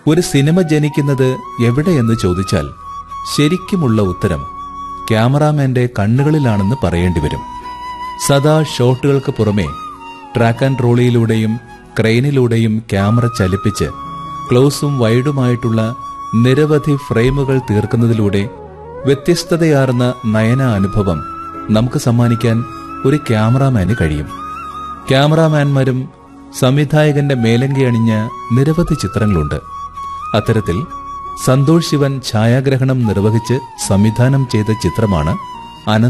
ഒരു സിനിമ ജനിക്കുന്നത് എവിടെയെന്ന് ചോദിച്ചാൽ ശരിക്കുമുള്ള ഉത്തരം ക്യാമറാമാന്റെ കണ്ണുകളിലാണെന്ന് പറയേണ്ടി വരും സദാ ഷോട്ടുകൾക്ക് പുറമെ ട്രാക്ക് ആൻഡ് റോളിയിലൂടെയും ക്രെയിനിലൂടെയും ക്യാമറ ചലിപ്പിച്ച് ക്ലോസും വൈഡുമായിട്ടുള്ള നിരവധി ഫ്രെയിമുകൾ തീർക്കുന്നതിലൂടെ വ്യത്യസ്തതയാർന്ന നയന അനുഭവം നമുക്ക് സമ്മാനിക്കാൻ ഒരു ക്യാമറാമാന് കഴിയും ക്യാമറാമാൻമാരും സംവിധായകന്റെ മേലങ്കി അണിഞ്ഞ നിരവധി ചിത്രങ്ങളുണ്ട് അത്തരത്തിൽ സന്തോഷ് ശിവൻ ഛായാഗ്രഹണം നിർവഹിച്ച് സംവിധാനം ചെയ്ത ചിത്രമാണ്